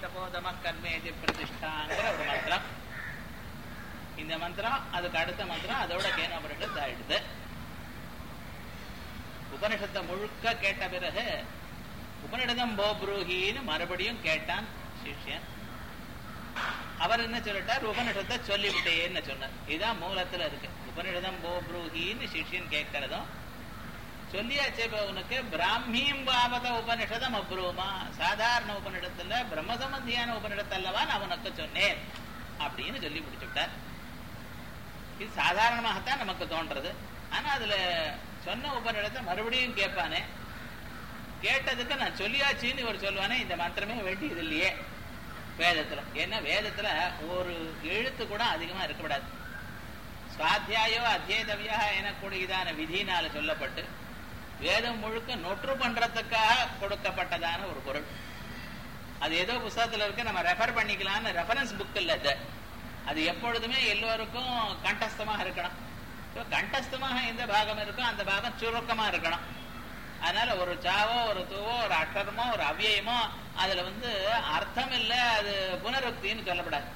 தபோதம கர்மேதி பிரதிஷ்டாங்கிற ஒரு மந்திரம் இந்த மந்திரம் அதுக்கு அடுத்த மந்திரம் அதோட கேனோபரிஷத் ஆயிடுது உபனிஷத்தை முழுக்க கேட்ட பிறகு உபனிடதம் போப்ரூஹின்னு மறுபடியும் கேட்டான் சிஷ்யன் அவர் என்ன சொல்லிட்டார் உபனிஷத்தை சொல்லிவிட்டேன்னு சொன்னார் இதுதான் மூலத்துல இருக்கு உபனிடதம் போப்ரூஹின்னு சிஷ்யன் கேட்கறதும் சொல்லியாச்சே இப்ப உனக்கு பிராமியும் பாவத உபனிஷதம் அப்ரூமா சாதாரண உபனிடத்துல பிரம்ம சம்பந்தியான உபனிடத்தல்லவா நான் உனக்கு சொன்னேன் அப்படின்னு சொல்லி முடிச்சுட்டார் இது சாதாரணமாகத்தான் நமக்கு தோன்றது ஆனா அதுல சொன்ன உபனிடத்தை மறுபடியும் கேட்பானே கேட்டதுக்கு நான் சொல்லியாச்சுன்னு இவர் சொல்லுவானே இந்த மந்திரமே வேண்டியது இல்லையே வேதத்துல ஏன்னா வேதத்துல ஒரு எழுத்து கூட அதிகமா இருக்கக்கூடாது சுவாத்தியாயோ அத்தியதவியா எனக்கூடியதான விதினால சொல்லப்பட்டு வேதம் முழுக்க நொற்று பண்றதுக்காக கொடுக்கப்பட்டதான ஒரு பொருள் அது ஏதோ புஸ்தகத்துல இருக்கு நம்ம ரெஃபர் பண்ணிக்கலாம்னு ரெஃபரன்ஸ் புக் இல்ல அது அது எப்பொழுதுமே எல்லோருக்கும் கண்டஸ்தமாக இருக்கணும் கண்டஸ்தமாக எந்த பாகம் இருக்கோ அந்த பாகம் சுருக்கமா இருக்கணும் அதனால ஒரு சாவோ ஒரு தூவோ ஒரு அக்ஷரமோ ஒரு அவ்வியமோ அதுல வந்து அர்த்தம் இல்ல அது புனருக்தின்னு சொல்லப்படாது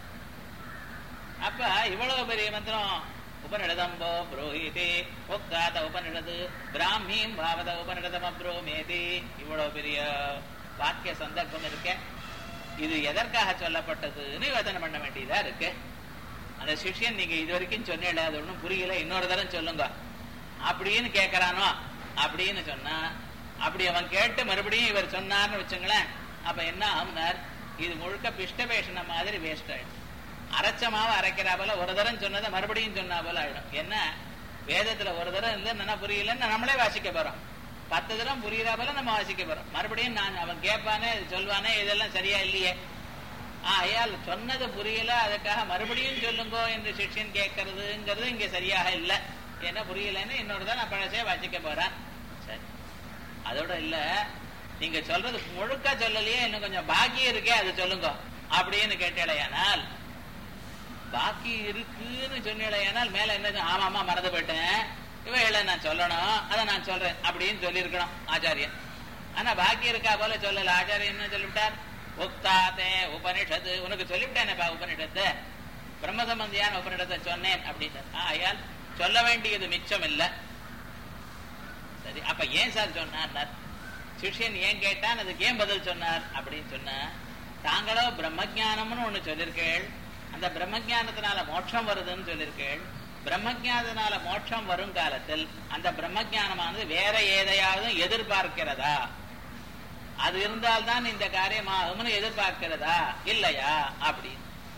அப்ப இவ்வளவு பெரிய மந்திரம் உபனிடதம்போ புரோஹிதே உக்காத உபனிடது பிராமீம் பாவத உபனிடதம் அப்ரோமேதி இவ்வளவு பெரிய வாக்கிய சந்தர்ப்பம் இருக்க இது எதற்காக சொல்லப்பட்டதுன்னு யோசனை பண்ண வேண்டியதா இருக்கு அந்த சிஷ்யன் நீங்க இது வரைக்கும் சொன்னேன் அது ஒன்றும் புரியல இன்னொரு தரம் சொல்லுங்க அப்படின்னு கேட்கறானோ அப்படின்னு சொன்னா அப்படி அவன் கேட்டு மறுபடியும் இவர் சொன்னார்னு வச்சுங்களேன் அப்ப என்ன ஆகுனார் இது முழுக்க பிஷ்டபேஷன மாதிரி வேஸ்ட் ஆயிடும் அரைச்ச மாவை அரைக்கிறா போல ஒரு தரம் சொன்னதை மறுபடியும் சொன்னா போல ஆயிடும் என்ன வேதத்துல ஒரு தரம் இல்லை என்ன புரியலன்னு நம்மளே வாசிக்க போறோம் பத்து தரம் புரியுறா போல நம்ம வாசிக்க போறோம் மறுபடியும் நான் அவன் கேட்பானே சொல்வானே இதெல்லாம் சரியா இல்லையே ஆயால் சொன்னது புரியல அதுக்காக மறுபடியும் சொல்லுங்கோ என்று சிஷ்யன் கேட்கறதுங்கிறது இங்க சரியாக இல்லை என்ன புரியலன்னு இன்னொரு தான் நான் பழசே வாசிக்க போறேன் சரி அதோட இல்ல நீங்க சொல்றது முழுக்க சொல்லலையே இன்னும் கொஞ்சம் பாக்கி இருக்கே அது சொல்லுங்க அப்படின்னு கேட்டேடையானால் பாக்கி இருக்குன்னு சொன்னேடையானால் மேல என்ன ஆமா ஆமா மறந்து போயிட்டேன் இவைகளை நான் சொல்லணும் அதை நான் சொல்றேன் அப்படின்னு சொல்லியிருக்கணும் ஆச்சாரியன் ஆனா பாக்கி இருக்கா போல சொல்லல ஆச்சாரியன் என்ன சொல்லிவிட்டார் உக்தாத்தே உபனிஷத்து உனக்கு சொல்லிவிட்டேனேப்பா உபனிஷத்து பிரம்ம சம்பந்தியான உபனிடத்தை சொன்னேன் அப்படின்னு ஆயால் சொல்ல வேண்டியது மிச்சம் இல்ல சரி அப்ப ஏன் சார் சொன்னார் சிஷ்யன் ஏன் கேட்டான் அதுக்கு ஏன் பதில் சொன்னார் அப்படின்னு சொன்ன தாங்களோ பிரம்மஜானம்னு ஒண்ணு சொல்லிருக்கேள் அந்த பிரம்மஜானத்தினால மோட்சம் வருதுன்னு சொல்லிருக்கேள் பிரம்மஜானத்தினால மோட்சம் வரும் காலத்தில் அந்த பிரம்மஜானமானது வேற ஏதையாவது எதிர்பார்க்கிறதா அது இருந்தால்தான் இந்த காரியமாகும்னு எதிர்பார்க்கிறதா இல்லையா அப்படின்னு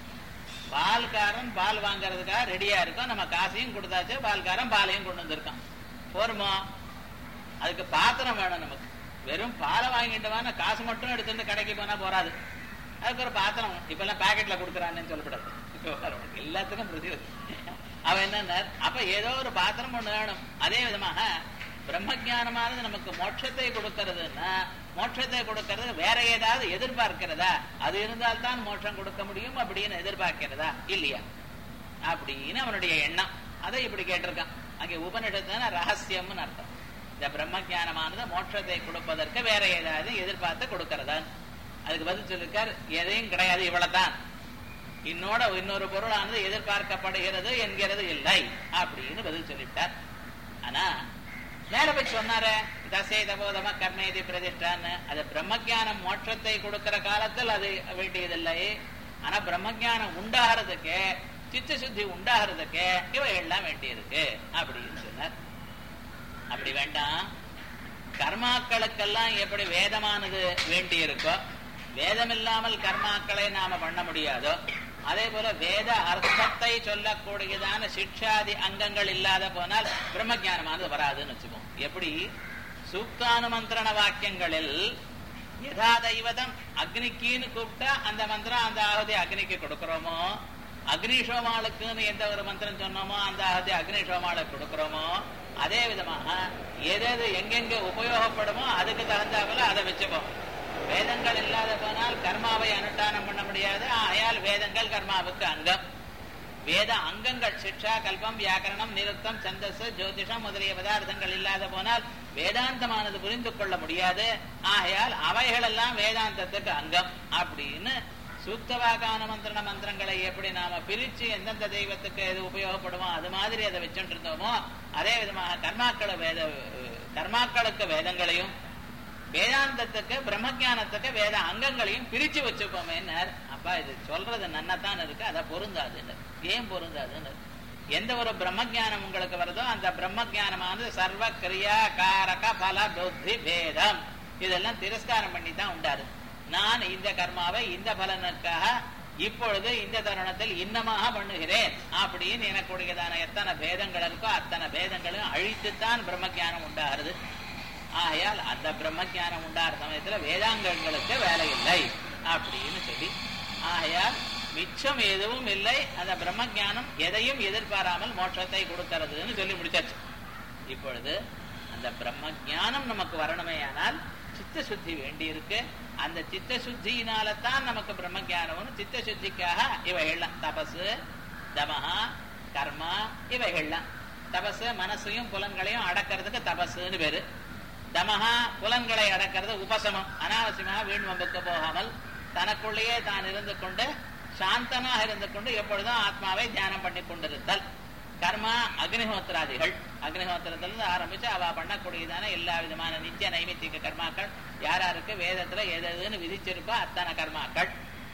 பால்காரன் பால் வாங்கறதுக்காக ரெடியா இருக்கும் நம்ம காசையும் கொடுத்தாச்சு பால்காரன் பாலையும் கொண்டு வந்திருக்கான் போருமா அதுக்கு பாத்திரம் வேணும் நமக்கு வெறும் பாலை வாங்கிட்டு காசு மட்டும் எடுத்துட்டு கடைக்கு போனா போறாது அதுக்கு ஒரு பாத்திரம் இப்ப எல்லாம் பாக்கெட்ல கொடுக்குறான்னு சொல்லப்படாது எல்லாத்துக்கும் பிரதி அவன் என்ன அப்ப ஏதோ ஒரு பாத்திரம் ஒண்ணு வேணும் அதே விதமாக பிரம்மஜானமானது நமக்கு மோட்சத்தை கொடுக்கறதுன்னா மோட்சத்தை கொடுக்கறது வேற ஏதாவது எதிர்பார்க்கிறதா அது இருந்தால்தான் மோட்சம் கொடுக்க முடியும் அப்படின்னு எதிர்பார்க்கிறதா இல்லையா அப்படின்னு அவனுடைய எண்ணம் அதை இப்படி கேட்டிருக்கான் அங்கே உபனிடத்தான ரகசியம்னு அர்த்தம் இந்த பிரம்மஜானமானது மோட்சத்தை கொடுப்பதற்கு வேற ஏதாவது எதிர்பார்த்து கொடுக்கறதா அதுக்கு பதில் சொல்லிருக்கார் எதையும் கிடையாது இவ்வளவுதான் இன்னோட இன்னொரு பொருளானது எதிர்பார்க்கப்படுகிறது என்கிறது இல்லை அப்படின்னு பதில் சொல்லிவிட்டார் ஆனா மேல போய் சொன்னாரு தசை தபோதம கர்மேதி பிரதிஷ்டான்னு அது பிரம்மஜானம் மோட்சத்தை கொடுக்கிற காலத்தில் அது வேண்டியதில்லை ஆனா பிரம்மஜானம் உண்டாகிறதுக்கு சித்த சுத்தி உண்டாகிறதுக்கு இவை எல்லாம் வேண்டியிருக்கு அப்படின்னு சொன்னார் அப்படி வேண்டாம் கர்மாக்களுக்கெல்லாம் எப்படி வேதமானது வேண்டி இருக்கோ வேதம் இல்லாமல் கர்மாக்களை நாம பண்ண முடியாதோ அதே போல வேத அர்த்தத்தை சொல்லக்கூடியதான சிக்ஷாதி அங்கங்கள் இல்லாத போனால் பிரம்மஜானமானது வராதுன்னு வச்சுப்போம் எப்படி சூக்தானுமந்திரண வாக்கியங்களில் யதா தெய்வதம் அக்னிக்கின்னு கூப்பிட்டா அந்த மந்திரம் அந்த ஆகுதி அக்னிக்கு கொடுக்கிறோமோ அக்னிஷோமாளுக்குன்னு எந்த ஒரு மந்திரம் சொன்னோமோ அந்த ஆகுதி அக்னிஷோமாளுக்கு கொடுக்கிறோமோ அதே விதமாக எது எங்கெங்க உபயோகப்படுமோ அதுக்கு தகுந்தாப்புல அதை வச்சுப்போம் வேதங்கள் இல்லாத போனால் கர்மாவை அனுஷ்டானம் பண்ண முடியாது ஆயால் வேதங்கள் கர்மாவுக்கு அங்கம் வேத அங்கங்கள் சிக்ஷா கல்பம் வியாக்கரணம் நிருத்தம் சந்தஸ் ஜோதிஷம் முதலிய பதார்த்தங்கள் இல்லாத போனால் வேதாந்தமானது புரிந்து கொள்ள முடியாது ஆகையால் அவைகள் எல்லாம் வேதாந்தத்துக்கு அங்கம் அப்படின்னு சூக்தவாகான மந்திரண மந்திரங்களை எப்படி நாம பிரிச்சு எந்தெந்த தெய்வத்துக்கு எது உபயோகப்படுமோ அது மாதிரி அதை வச்சுட்டு இருந்தோமோ அதே விதமாக கர்மாக்களை வேத கர்மாக்களுக்கு வேதங்களையும் வேதாந்தத்துக்கு பிரம்மஜானத்துக்கு வேத அங்கங்களையும் பிரிச்சு வச்சுப்போமேன்னார் அப்பா இது சொல்றது நன்னத்தான் இருக்கு அதை பொருந்தாதுன்னு ஏன் பொருந்தாதுன்னு எந்த ஒரு பிரம்மஜானம் உங்களுக்கு வருதோ அந்த பிரம்மஜானமானது சர்வ கிரியா காரக பல புத்தி வேதம் இதெல்லாம் திரஸ்காரம் பண்ணி தான் உண்டாரு நான் இந்த கர்மாவை இந்த பலனுக்காக இப்பொழுது இந்த தருணத்தில் இன்னமாக பண்ணுகிறேன் அப்படின்னு எனக்குடையதான எத்தனை பேதங்கள் இருக்கோ அத்தனை பேதங்களும் அழித்துத்தான் பிரம்மஜானம் உண்டாகிறது ஆகையால் அந்த பிரம்மஜானம் உண்டாகிற சமயத்துல வேதாங்கங்களுக்கு வேலை இல்லை அப்படின்னு சொல்லி ஆகையால் மிச்சம் எதுவும் இல்லை அந்த பிரம்மஜானம் எதையும் எதிர்பாராமல் மோட்சத்தை கொடுக்கிறதுன்னு சொல்லி முடிச்சாச்சு இப்பொழுது அந்த பிரம்மஜானம் நமக்கு வரணுமேயானால் சித்த சுத்தி வேண்டி இருக்கு அந்த சித்த சுத்தியினால தான் நமக்கு பிரம்மஜானம் சித்த சுத்திக்காக இவைகள்லாம் தபசு தமஹா கர்மா இவைகள்லாம் தபசு மனசையும் புலன்களையும் அடக்கிறதுக்கு தபசுன்னு பேரு தமஹா புலன்களை அடக்கிறது உபசமம் அனாவசியமாக வீண் வம்புக்கு போகாமல் தனக்குள்ளேயே தான் இருந்து கொண்டு சாந்தனாக இருந்து கொண்டு எப்பொழுதும் ஆத்மாவை தியானம் பண்ணி கொண்டிருத்தல் கர்மா அக்னிஹோத்திராதிகள் அக்னிஹோத்திரத்திலிருந்து ஆரம்பிச்சு அவ பண்ணக்கூடியதான எல்லா விதமான நித்திய நைமித்திக கர்மாக்கள் யாராருக்கு வேதத்துல எது எதுன்னு விதிச்சிருக்கோ அத்தனை கர்மாக்கள்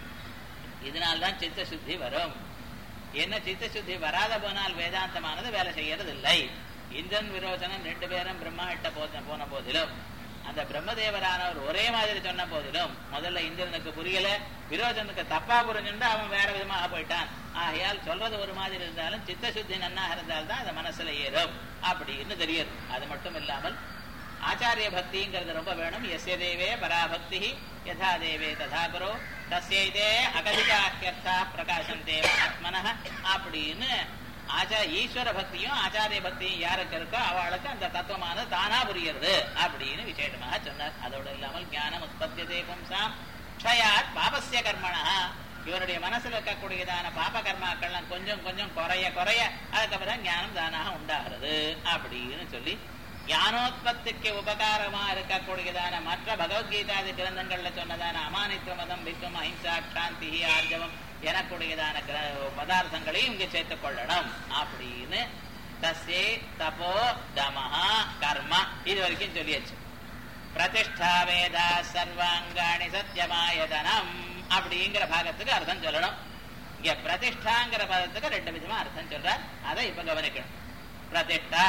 இதனால்தான் சித்த சுத்தி வரும் என்ன சித்த சுத்தி வராத போனால் வேதாந்தமானது வேலை செய்யறது இல்லை இந்திரன் விரோச்சனன் ரெண்டு பேரும் பிரம்மா கிட்ட போன போன போதிலும் அந்த பிரம்மதேவரானவர் ஒரே மாதிரி சொன்ன போதிலும் முதல்ல இந்திரனுக்கு புரியல விரோச்சனுக்கு தப்பா புரிஞ்சுட்டு அவன் வேற விதமாக போயிட்டான் ஆகையால் சொல்றது ஒரு மாதிரி இருந்தாலும் சித்த சுத்தி நன்னாக இருந்தால்தான் அது மனசுல ஏறும் அப்படின்னு தெரியுது அது மட்டும் இல்லாமல் ஆச்சாரிய பக்திங்கிறது ரொம்ப வேணும் எஸ்ய தேவே பராபக்தி யதா தேவே ததா குரோ தஸ்யதே அகதிகாக்கியர்த்தா பிரகாசந்தே ஆத்மன அப்படின்னு ஆச்சா ஈஸ்வர பக்தியும் ஆச்சாரிய பக்தியும் யாருக்கு இருக்கோ அவளுக்கு அந்த தத்துவமானது தானா புரியுறது அப்படின்னு விசேஷமாக சொன்னார் அதோடு இல்லாமல் ஞானம் உற்பத்தியதே பும்சாம் க்ஷயாத் பாபஸ்ய கர்மணா இவருடைய மனசுல இருக்கக்கூடியதான பாப கர்மாக்கள்லாம் கொஞ்சம் கொஞ்சம் குறைய குறைய அதுக்கப்புறம் ஞானம் தானாக உண்டாகிறது அப்படின்னு சொல்லி ஞானோத்பத்திக்கு உபகாரமா இருக்கக்கூடியதான மற்ற பகவத்கீதாதி கிரந்தங்கள்ல சொன்னதான அமானித்வ மதம் வித்வம் அஹிம்சா சாந்தி ஆர்ஜவம் எனக்கூடியதான பதார்த்தங்களையும் இங்க சேர்த்துக் கொள்ளணும் அப்படின்னு தசே தபோ தமஹா கர்மா இது வரைக்கும் சொல்லியாச்சு பிரதிஷ்டா வேதா சர்வாங்காணி சத்தியமாயதனம் அப்படிங்கிற பாகத்துக்கு அர்த்தம் சொல்லணும் இங்க பிரதிஷ்டாங்கிற பதத்துக்கு ரெண்டு விதமா அர்த்தம் சொல்றார் அதை இப்ப கவனிக்கணும் பிரதிஷ்டா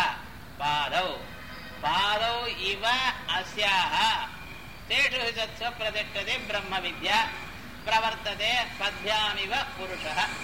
பாதௌ பாதௌ இவ அஸ்யாக தேஷு சத்ஸ பிரதிஷ்டதே பிரம்ம வித்யா பிரவர்த்ததே பத்யாமிவ புருஷ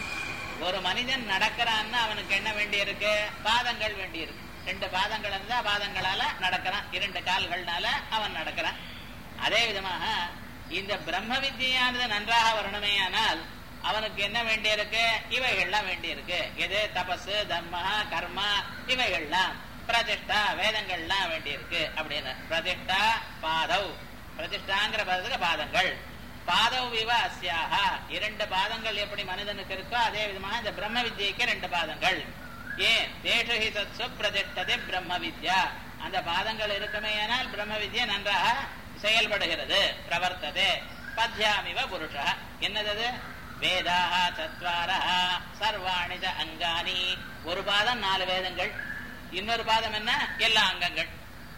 ஒரு மனிதன் நடக்கிறான்னு அவனுக்கு என்ன வேண்டி இருக்கு பாதங்கள் வேண்டி இருக்கு ரெண்டு பாதங்கள் இருந்தா பாதங்களால நடக்கிறான் இரண்டு கால்கள்னால அவன் நடக்கிறான் அதே விதமாக இந்த பிரம்ம வித்தியானது நன்றாக வரணுமே ஆனால் அவனுக்கு என்ன வேண்டி இருக்கு இவைகள்லாம் வேண்டி இருக்கு எது தபசு தர்ம கர்மா இவைகள்லாம் பிரதிஷ்டா வேதங்கள்லாம் வேண்டி இருக்கு அப்படின்னு பிரதிஷ்டா பாதவ் பிரதிஷ்டாங்கிற பதத்துக்கு பாதங்கள் பாதவ் விவ அஸ்யாக இரண்டு பாதங்கள் எப்படி மனிதனுக்கு இருக்கோ அதே விதமாக இந்த பிரம்ம வித்யைக்கு ரெண்டு பாதங்கள் ஏன் தேஷஹி சத்சு பிரதிஷ்டதே பிரம்ம வித்யா அந்த பாதங்கள் இருக்குமே ஆனால் பிரம்ம வித்யா நன்றாக செயல்படுகிறது பிரவர்த்ததே பத்யாமிவ புருஷ என்னது வேதாக சத்வாரா சர்வாணி ச அங்கானி ஒரு பாதம் நாலு வேதங்கள் இன்னொரு பாதம் என்ன எல்லா அங்கங்கள்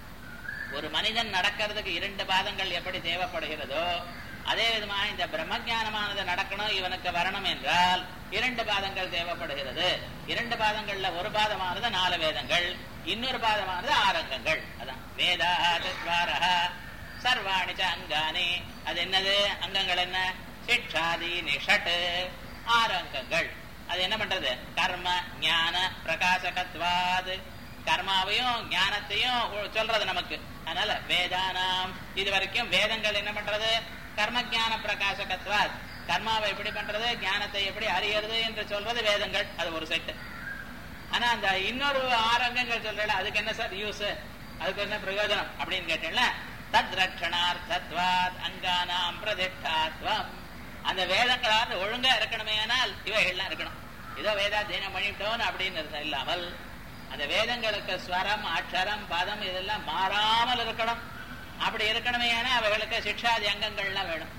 ஒரு மனிதன் நடக்கிறதுக்கு இரண்டு பாதங்கள் எப்படி தேவைப்படுகிறதோ அதே விதமாக இந்த பிரம்மஜானமானது நடக்கணும் இவனுக்கு வரணும் என்றால் இரண்டு பாதங்கள் தேவைப்படுகிறது இரண்டு பாதங்கள்ல ஒரு பாதமானது நாலு வேதங்கள் இன்னொரு பாதமானது ஆரங்கங்கள் அதான் வேதா சத்வாரா சர்வாணி ச அங்கானி அது என்னது அங்கங்கள் என்ன சிக்ஷாதி நிஷட் ஆறு அங்கங்கள் அது என்ன பண்றது கர்ம ஞான பிரகாசகத்வாது கர்மாவையும் ஞானத்தையும் சொல்றது நமக்கு அதனால வேதானாம் இது வரைக்கும் வேதங்கள் என்ன பண்றது கர்ம ஜான பிரகாசகத்வாத் கர்மாவை எப்படி பண்றது ஞானத்தை எப்படி அறியறது என்று சொல்றது வேதங்கள் அது ஒரு செட்டு ஆனா அந்த இன்னொரு ஆறு அங்கங்கள் சொல்றல அதுக்கு என்ன சார் யூஸ் அதுக்கு என்ன பிரயோஜனம் அப்படின்னு கேட்டீங்களா தத் ரட்சணார்த்தத்வாத் அங்கானாம் பிரதிஷ்டாத்வம் அந்த வேதங்களால் ஒழுங்கா இருக்கணுமே ஆனால் இவைகள்லாம் இருக்கணும் ஏதோ வேதாத்தியனம் பண்ணிட்டோம் அப்படின்னு இருந்தா இல்லாமல் அந்த வேதங்களுக்கு ஸ்வரம் அக்ஷரம் பதம் இதெல்லாம் மாறாமல் இருக்கணும் அப்படி இருக்கணுமே ஆனால் அவைகளுக்கு சிக்ஷாதி அங்கங்கள்லாம் வேணும்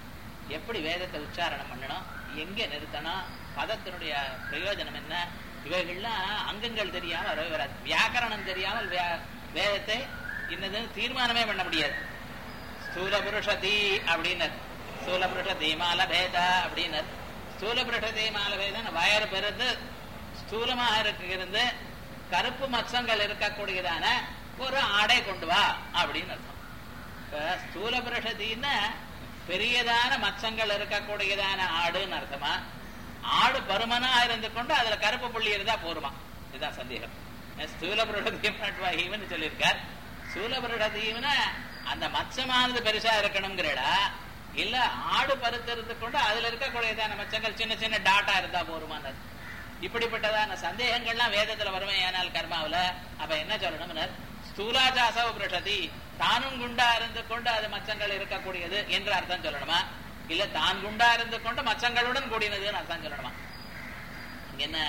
எப்படி வேதத்தை உச்சாரணம் பண்ணணும் எங்க நிறுத்தணும் பதத்தினுடைய பிரயோஜனம் என்ன இவைகள்லாம் அங்கங்கள் தெரியாம வரவே வராது வியாக்கரணம் தெரியாமல் வே- வேதத்தை இன்னதுன்னு தீர்மானமே பண்ண முடியாது ஸ்தூல புருஷ தீ அப்படின்னர் ஸ்தூல புருஷ தீமால பேத அப்படின்னர் ஸ்தூல புருஷ தீமால பேதம் வயறு பெருது ஸ்தூலமாக இருக்கிறது கருப்பு மச்சங்கள் இருக்கக்கூடியதான ஒரு ஆடை கொண்டு வா அப்படின்னு அர்த்தம் இப்ப ஸ்தூல புருஷத்தின்னா பெரியதான மச்சங்கள் இருக்கக்கூடியதான ஆடுன்னு அர்த்தமா ஆடு பருமனா இருந்து கொண்டு அதுல கருப்பு புள்ளி இருந்தா போருமா இதுதான் சந்தேகம் ஸ்தூல புருஷதீவன் சொல்லியிருக்கார் ஸ்தூல புருஷதீவனா அந்த மச்சமானது பெருசா இருக்கணுங்கிறடா இல்ல ஆடு பருத்திருந்து கொண்டு அதுல இருக்கக்கூடியதான மச்சங்கள் சின்ன சின்ன டாட்டா இருந்தா போருமான்னு இப்படிப்பட்டதான சந்தேகங்கள்லாம் வேதத்துல வருமையானால் கர்மாவுல அப்ப என்ன சொல்லணும்னர் ஸ்தூலாஜாசவ பிரஷதி தானும் குண்டா இருந்து கொண்டு அது மச்சங்கள் இருக்கக்கூடியது என்று அர்த்தம் சொல்லணுமா இல்ல தான் குண்டா இருந்து கொண்டு மச்சங்களுடன் கூடினதுன்னு அர்த்தம் சொல்லணுமா இங்க என்ன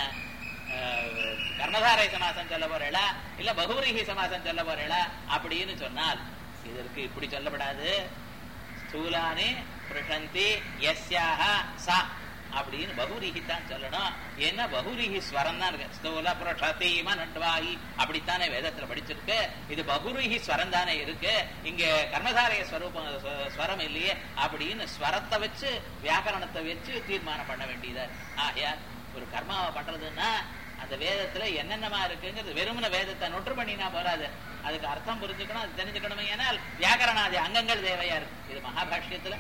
அஹ், கர்மதாரை சமாசம் சொல்ல போறேளா இல்ல பகுரீகி சமாசம் சொல்ல போறேளா அப்படின்னு சொன்னால் இதற்கு இப்படி சொல்லப்படாது ஸ்தூலானி பிரஷந்தி யஸ்யாக சா அப்படின்னு பகுரீகி தான் சொல்லணும் ஏன்னா பகுரீகி ஸ்வரம் தான் இருக்கு ஸ்தூல பிரஷதி மனட்வாயி அப்படித்தானே வேதத்துல படிச்சிருக்கு இது பகுரீகி ஸ்வரம் தானே இருக்கு இங்க கர்மதாரய ஸ்வரூபம் ஸ்வ- ஸ்வரம் இல்லையே அப்படின்னு ஸ்வரத்தை வச்சு வியாக்கரணத்தை வச்சு தீர்மானம் பண்ண வேண்டியதா ஆகையா ஒரு கர்மாவை பண்றதுன்னா அந்த வேதத்துல என்னென்னமா இருக்குங்கிறது வெறுமன வேதத்தை நொற்று பண்ணினா போறாது அதுக்கு அர்த்தம் புரிஞ்சுக்கணும் அது தெரிஞ்சுக்கணும் ஏனால் வியாக்கரணாதி அங்கங்கள் தேவையா இருக்கு இது மகாபாஷ்யத்துல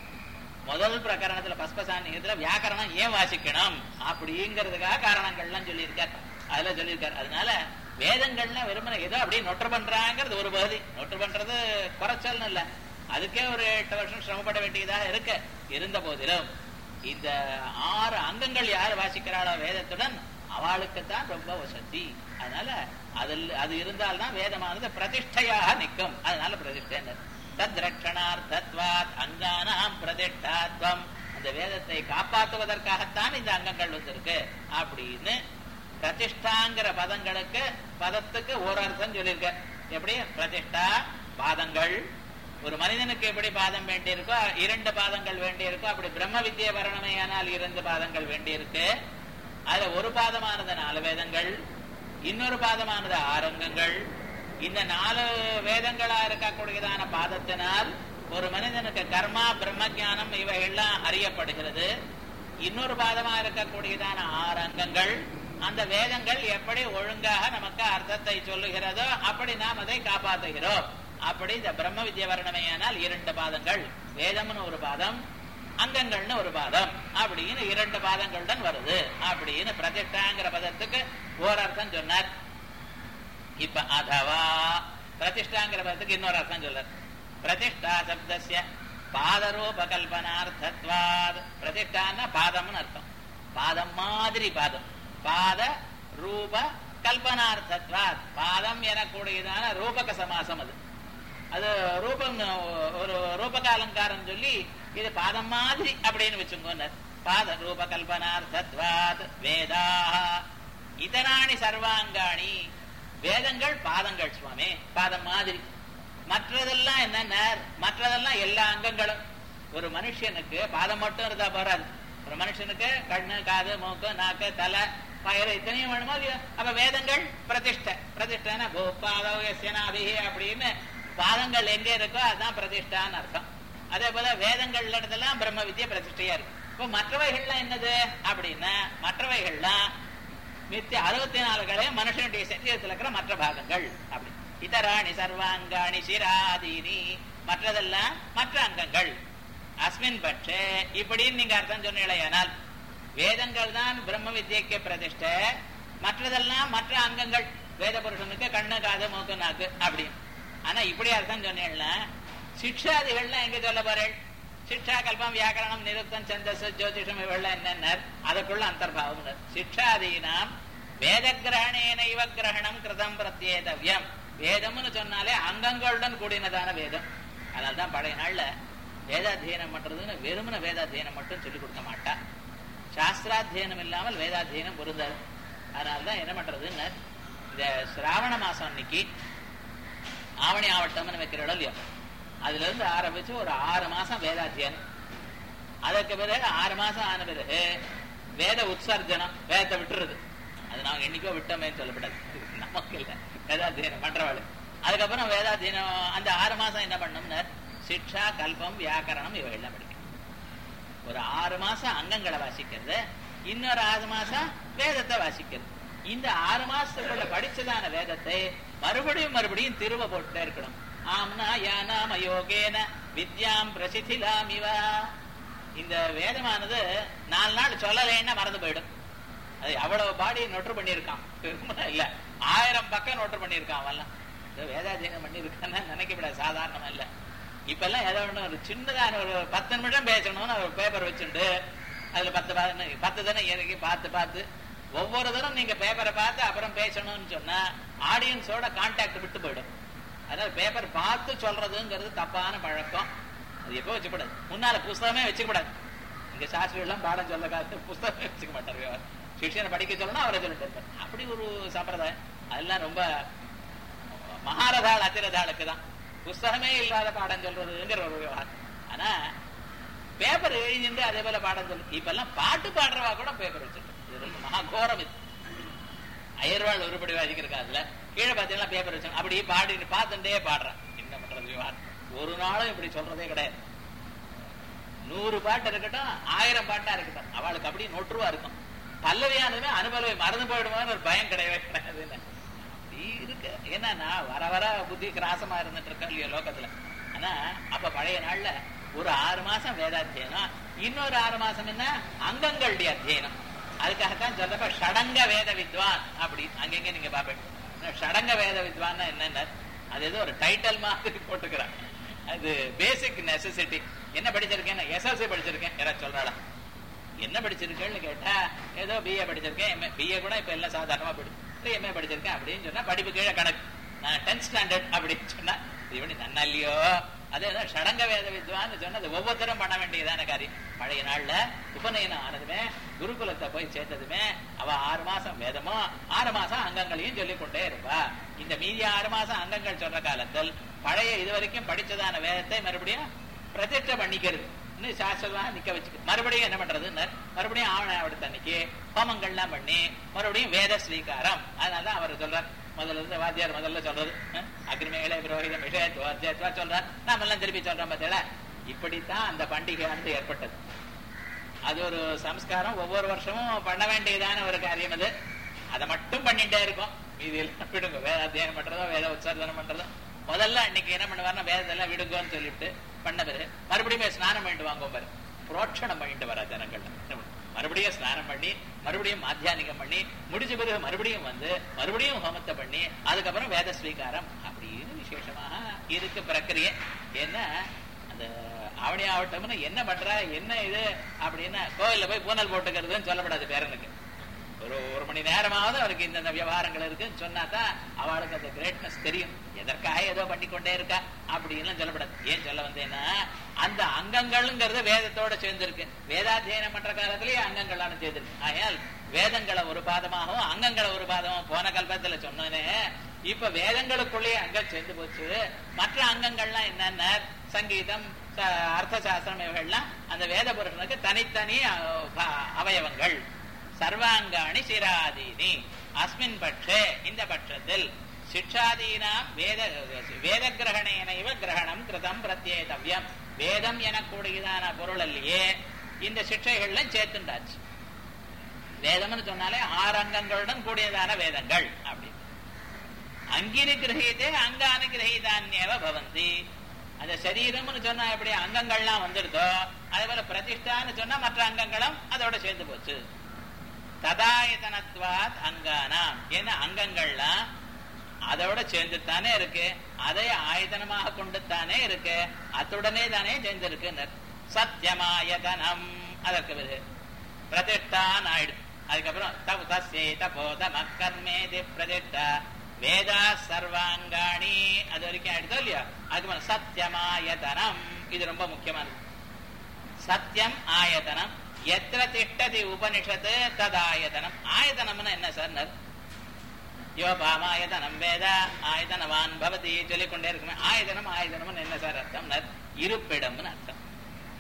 முதல் பிரகரணத்துல பஸ்பசான்யத்துல வியாக்கரணம் ஏன் வாசிக்கணும் அப்படிங்கிறதுக்காக காரணங்கள்லாம் சொல்லியிருக்கார் அதுல சொல்லியிருக்கார் அதனால வேதங்கள்ல வெறுமனை ஏதோ அப்படியே நொற்று பண்றாங்கிறது ஒரு பகுதி நொற்று பண்றது குறைச்சல்னு இல்ல அதுக்கே ஒரு எட்டு வருஷம் சிரமப்பட வேண்டியதாக இருக்கு இருந்த போதிலும் இந்த ஆறு அங்கங்கள் யார் வாசிக்கிறாளோ வேதத்துடன் அவளுக்குத்தான் ரொம்ப வசதி அதனால அதில் அது இருந்தால்தான் வேதமானது பிரதிஷ்டையாக நிற்கும் அதனால பிரதிஷ்டை தத் ரட்சணார்த்தத்வாத் அங்கானாம் பிரதிஷ்டாத்வம் அந்த வேதத்தை காப்பாற்றுவதற்காகத்தான் இந்த அங்கங்கள் வந்திருக்கு அப்படின்னு பிரதிஷ்டாங்கிற பதங்களுக்கு பதத்துக்கு ஒரு அர்த்தம் சொல்லியிருக்க எப்படி பிரதிஷ்டா பாதங்கள் ஒரு மனிதனுக்கு எப்படி பாதம் வேண்டியிருக்கோ இரண்டு பாதங்கள் வேண்டியிருக்கோ அப்படி பிரம்ம வித்யை வரணுமையானால் இரண்டு பாதங்கள் வேண்டியிருக்கு அதுல ஒரு பாதமானது நாலு வேதங்கள் இன்னொரு பாதமானது ஆரங்கங்கள் இந்த நாலு வேதங்களா இருக்கக்கூடியதான பாதத்தினால் ஒரு மனிதனுக்கு கர்மா பிரம்ம ஞானம் இவைகள்லாம் அறியப்படுகிறது இன்னொரு பாதமா இருக்கக்கூடியதான ஆறு அங்கங்கள் அந்த வேதங்கள் எப்படி ஒழுங்காக நமக்கு அர்த்தத்தை சொல்லுகிறதோ அப்படி நாம் அதை காப்பாற்றுகிறோம் அப்படி இந்த பிரம்ம வித்ய வர்ணமையானால் இரண்டு பாதங்கள் வேதம்னு ஒரு பாதம் அங்கங்கள்னு ஒரு பாதம் அப்படின்னு இரண்டு பாதங்களுடன் வருது அப்படின்னு பிரதிஷ்டாங்கிற பதத்துக்கு ஓர் அர்த்தம் சொன்னார் இப்ப அதவா பிரதிஷ்டாங்கிற பதத்துக்கு இன்னொரு அர்த்தம் சொல்றார் பிரதிஷ்டா சப்தஸ்ய பாதரூப கல்பனார்த்தத்வாத் பிரதிஷ்டான்னா பாதம்னு அர்த்தம் பாதம் மாதிரி பாதம் பாத ரூப கல்பனார்த்தத்வாத் பாதம் எனக்கூடியதான ரூபக சமாசம் அது அது ரூபம் ஒரு ரூபக அலங்காரம் சொல்லி இது பாதம் மாதிரி அப்படின்னு வச்சுக்கோங்க பாத ரூப கல்பனார்த்தத்வாத் வேதா இதராணி சர்வாங்காணி வேதங்கள் பாதங்கள் சுவாமி பாதம் மாதிரி மற்றதெல்லாம் என்னென்ன மற்றதெல்லாம் எல்லா அங்கங்களும் ஒரு மனுஷனுக்கு பாதம் மட்டும் இருந்தா போறாது ஒரு மனுஷனுக்கு கண்ணு காது மூக்கு நாக்கு தலை பயிர் இத்தனையும் வேணுமோ இல்லையோ அப்ப வேதங்கள் பிரதிஷ்டை பிரதிஷ்டைனா பூபாதவசியனாபி அப்படின்னு பாதங்கள் எங்க இருக்கோ அதுதான் பிரதிஷ்டான்னு அர்த்தம் அதே போல வேதங்கள் இடத்துலாம் பிரம்ம வித்யா பிரதிஷ்டையா இருக்கு இப்போ மற்றவைகள்லாம் என்னது அப்படின்னா மற்றவைகள்லாம் மித்திய அறுபத்தி நாலு களையும் மனுஷனுடைய சரீரத்தில் இருக்கிற மற்ற பாகங்கள் அப்படி இதராணி சர்வாங்காணி சிராதீனி மற்றதெல்லாம் மற்ற அங்கங்கள் அஸ்மின் பட்சே இப்படின்னு நீங்க அர்த்தம் சொன்னீங்களேயானால் வேதங்கள் தான் பிரம்ம வித்யக்கு பிரதிஷ்டை மற்றதெல்லாம் மற்ற அங்கங்கள் வேத புருஷனுக்கு கண்ணு காது மூக்கு நாக்கு அப்படி ஆனா இப்படி அர்த்தம் சொன்னீங்கன்னா சிக்ஷாதிகள்லாம் எங்க சொல்ல போறேன் சிக்ஷா கல்பம் வியாக்கரணம் நிருத்தம் சந்தஸ் ஜோதிஷம் இவெல்லாம் என்னென்ன அதுக்குள்ள அந்தர்பாவம் சிக்ஷாதீனாம் வேத கிரகணேன இவ கிரகணம் கிருதம் பிரத்யேதவியம் வேதம்னு சொன்னாலே அங்கங்களுடன் கூடினதான வேதம் அதனால்தான் பழைய நாள்ல வேதாத்தியனம் பண்றதுன்னு வெறுமன வேதாத்தியனம் மட்டும் சொல்லிக் கொடுக்க மாட்டா சாஸ்திராத்தியனம் இல்லாமல் வேதாத்தியனம் பொருந்தாது அதனால்தான் என்ன பண்றதுன்னு இந்த சிராவண மாசம் அன்னைக்கு ஆவணி ஆவட்டம்னு வைக்கிற இடம் இல்லையோ அதுல இருந்து ஆரம்பிச்சு ஒரு ஆறு மாசம் வேதாத்தியனம் அதற்கு பிறகு ஆறு மாசம் ஆன பிறகு வேத உற்சர்ஜனம் வேதத்தை விட்டுறது அது நாங்க என்னைக்கோ விட்டோமேன்னு சொல்லப்படாது நமக்கு இல்ல வேதாத்தியனம் பண்றவாள் அதுக்கப்புறம் வேதாத்தியனம் அந்த ஆறு மாசம் என்ன பண்ணோம்னா சிக்ஷா கல்பம் வியாக்கரணம் இவைகள்லாம் படிக்கணும் ஒரு ஆறு மாசம் அங்கங்களை வாசிக்கிறது இன்னொரு ஆறு மாசம் வேதத்தை வாசிக்கிறது இந்த ஆறு மாசத்துக்குள்ள படிச்சதான வேதத்தை மறுபடியும் மறுபடியும் திருவ போட்டுட்டே இருக்கணும் ஆம்னா யானாம யோகேன வித்யாம் பிரசிதிலாமிவா இந்த வேதமானது நாலு நாள் சொல்லலைன்னா மறந்து போயிடும் அது அவ்வளவு பாடி நொட்டு பண்ணியிருக்கான் திரும்ப இல்ல ஆயிரம் பக்கம் நோட்டு பண்ணியிருக்கான் அவெல்லாம் வேதாதீனம் பண்ணியிருக்கான்னு நினைக்கப்படாது சாதாரணமா இல்ல இப்ப எல்லாம் ஏதோ ஒண்ணு ஒரு சின்னதான ஒரு பத்து நிமிஷம் பேசணும்னு ஒரு பேப்பர் வச்சுட்டு அதுல பத்து பத்து- பத்து தினம் இறங்கி பார்த்து பார்த்து ஒவ்வொரு தரம் நீங்க பேப்பரை பார்த்து அப்புறம் பேசணும்னு சொன்னா ஆடியன்ஸோட கான்டாக்ட் விட்டு போயிடும் அதனால பேப்பர் பார்த்து சொல்றதுங்கிறது தப்பான பழக்கம் அது எப்போ வச்சுக்கூடாது முன்னால புஸ்தகமே வச்சுக்கூடாது இங்க சாஸ்திரி எல்லாம் பாடம் சொல்ல காலத்து புஸ்தகமே வச்சுக்க மாட்டாரு சிஷியனை படிக்க சொல்லணும் அவரை சொல்லிட்டு இருப்பார் அப்படி ஒரு சம்பிரதாயம் அதெல்லாம் ரொம்ப மகாரதாள் அத்திரதாளுக்கு தான் புஸ்தகமே இல்லாத பாடம் சொல்றதுங்கிற ஒரு விவகாரம் ஆனா பேப்பர் எழுதிட்டு அதே போல பாடம் சொல்லு இப்ப எல்லாம் பாட்டு பாடுறவா கூட பேப்பர் வச்சிருக்கு இது ரொம்ப மகா கோரம் இது அயர்வாள் உருப்படி வாசிக்கிற காலத்துல கீழே பாத்தீங்கன்னா பேப்பர் வச்சாங்க அப்படி பாடி பார்த்துட்டே பாடுறான் என்ன பண்றது விவகாரம் ஒரு நாளும் இப்படி சொல்றதே கிடையாது நூறு பாட்டு இருக்கட்டும் ஆயிரம் பாட்டா இருக்கட்டும் அவளுக்கு அப்படியே நொற்றுவா இருக்கும் பல்லவியானதுமே அனுபவி மறந்து போயிடுமான்னு ஒரு பயம் கிடையவே கிடையாது அப்படி இருக்கு ஏன்னா நான் வர வர புத்தி கிராசமா இருந்துட்டு இருக்கேன் இல்லையோ லோகத்துல ஆனா அப்ப பழைய நாள்ல ஒரு ஆறு மாசம் வேதாத்தியனம் இன்னொரு ஆறு மாசம் என்ன அங்கங்களுடைய அத்தியனம் அதுக்காகத்தான் சொல்றப்ப ஷடங்க வேத வித்வான் அப்படி அங்கங்க நீங்க பாப்பேன் ஷடங்க வேத வித்வான் என்னென்ன அது ஏதோ ஒரு டைட்டில் மாதிரி போட்டுக்கிறான் அது பேசிக் நெசசிட்டி என்ன படிச்சிருக்கேன் எஸ்எல்சி படிச்சிருக்கேன் யாராவது சொல்றாளா என்ன படிச்சிருக்கேன்னு கேட்டா ஏதோ பிஏ படிச்சிருக்கேன் எம்ஏ பிஏ கூட இப்ப எல்லாம் சாதாரணமா படிச்சு எம்ஏ படிச்சிருக்கேன் அப்படின்னு சொன்னா படிப்பு கீழே கணக்கு நான் டென்த் ஸ்டாண்டர்ட் அப்படின்னு சொன்னா இவனி நன்னா இல்லையோ அதே தான் ஷடங்க வேத வித்வான்னு சொன்னா அது ஒவ்வொருத்தரும் பண்ண வேண்டியதான காரியம் பழைய நாள்ல உபநயனம் ஆனதுமே குருகுலத்தை போய் சேர்த்ததுமே அவ ஆறு மாசம் வேதமும் ஆறு மாசம் அங்கங்களையும் சொல்லிக் கொண்டே இருப்பா இந்த மீதி ஆறு மாசம் அங்கங்கள் சொல்ற காலத்தில் பழைய இது வரைக்கும் படிச்சதான வேதத்தை மறுபடியும் பிரதிஷ்ட பண்ணிக்கிறது இன்னும் சாஸ்திரமா நிக்க வச்சுக்க மறுபடியும் என்ன பண்றது மறுபடியும் ஆவண ஆவணத்தை அன்னைக்கு ஹோமங்கள்லாம் பண்ணி மறுபடியும் வேத ஸ்ரீகாரம் அதனாலதான் அவர் சொல்றார் முதல்ல இருந்து வாத்தியார் முதல்ல சொல்றது அஹ், அக்னிமேலே புரோகிதம் விஷயத்துவா அத்தியத்துவா சொல்றார் நாம எல்லாம் திருப்பி சொல்றோம் பார்த்தீங்களா இப்படித்தான் அந்த பண்டிகையானது ஏற்பட்டது அது ஒரு சம்ஸ்காரம் ஒவ்வொரு வருஷமும் பண்ண வேண்டியதான ஒரு காரியம் அது அதை மட்டும் பண்ணிட்டே இருக்கும் மீதி எல்லாம் விடுங்க வேத அத்தியானம் பண்றதோ வேத உற்சாரணம் பண்றதோ முதல்ல அன்னைக்கு என்ன பண்ணுவாருன்னா வேதத்தெல்லாம் விடுங்கன்னு சொல்லிட்டு பண்ண பிறகு மறுபடியும் ஸ்நானம் பண்ணிட்டு வாங்க பாரு புரோட்சணம் பண்ணிட்டு வர ஜனங்கள் மறுபடியும் ஸ்நானம் பண்ணி மறுபடியும் மாத்தியானிகம் பண்ணி முடிச்ச பிறகு மறுபடியும் வந்து மறுபடியும் ஹோமத்தை பண்ணி அதுக்கப்புறம் வேத ஸ்வீகாரம் அப்படின்னு விசேஷமாக இருக்கு பிரக்கிரியை ஏன்னா அந்த அவனி ஆவட்டம்னு என்ன பண்ற என்ன இது அப்படின்னா கோவில்ல போய் பூனல் போட்டுக்கிறதுன்னு சொல்லப்படாது பேரனுக்கு ஒரு ஒரு மணி நேரமாவது அவருக்கு இந்த விவகாரங்கள் இருக்குன்னு சொன்னா தான் அவளுக்கு அந்த கிரேட்னஸ் தெரியும் எதற்காக ஏதோ பண்ணிக்கொண்டே இருக்கா அப்படின்னு சொல்லப்படாது ஏன் சொல்ல வந்தேன்னா அந்த அங்கங்கள்ங்கிறது வேதத்தோட சேர்ந்திருக்கு வேதாத்தியனம் பண்ற காலத்திலேயே அங்கங்களான சேர்ந்திருக்கு ஆகையால் வேதங்களை ஒரு பாதமாகவும் அங்கங்களை ஒரு பாதமாகவும் போன கல்பத்துல சொன்னேனே இப்ப வேதங்களுக்குள்ளேயே அங்கம் சேர்ந்து போச்சு மற்ற அங்கங்கள்லாம் என்னென்ன சங்கீதம் ச- அர்த்த சாஸ்திரம் இவைகள்லாம் அந்த வேத புருஷனுக்கு தனித்தனி அஹ், ப- அவயவங்கள் சர்வாங்காணி சிராதீனி அஸ்மின் பட்சே இந்த பட்சத்தில் சிக்ஷாதீனாம் வேத வேத கிரகணேனைவ கிரகணம் கிருதம் பிரத்யேதவ்யம் வேதம் எனக்கூடியதான பொருள் அல்லையே இந்த சிக்ஷைகள்ல சேர்த்துண்டாச்சு வேதம்னு சொன்னாலே ஆறு அங்கங்களுடன் கூடியதான வேதங்கள் அப்படி அங்கிரி கிரகித்தே அங்க அனுகிரகிதான்யவ பவந்தி அந்த சரீரம்னு சொன்னா எப்படி அங்கங்கள்லாம் வந்துடுதோ அதே போல பிரதிஷ்டான்னு சொன்னா மற்ற அங்கங்களும் அதோட சேர்ந்து போச்சு ததாயதனத்வாத் அங்கானாம் ஏன்னா அங்கங்கள்லாம் அதோட சேர்ந்து தானே இருக்கு அதை ஆயதனமாக கொண்டு தானே இருக்கு அத்துடனே தானே சேர்ந்து இருக்கு சத்தியமாயதனம் அதற்கு பிறகு பிரதிஷ்டான் ஆயிடுது அதுக்கப்புறம் தவ தஸ்யே தபோத மக்கர்மேதி பிரதிஷ்டா வேதா சர்வாங்காணி அது வரைக்கும் ஆயிடுதோ இல்லையா அதுக்கப்புறம் சத்தியமாயதனம் இது ரொம்ப முக்கியமானது சத்தியம் ஆயதனம் எத்திர திஷ்டதி உபனிஷத்து ததாயதனம் ஆயதனம்னு என்ன சார் யோ பாமாயதனம் வேத ஆயதனவான் பவதி சொல்லிக் கொண்டே இருக்குமே ஆயதனம் ஆயதனம்னு என்ன சார் அர்த்தம் இருப்பிடம்னு அர்த்தம்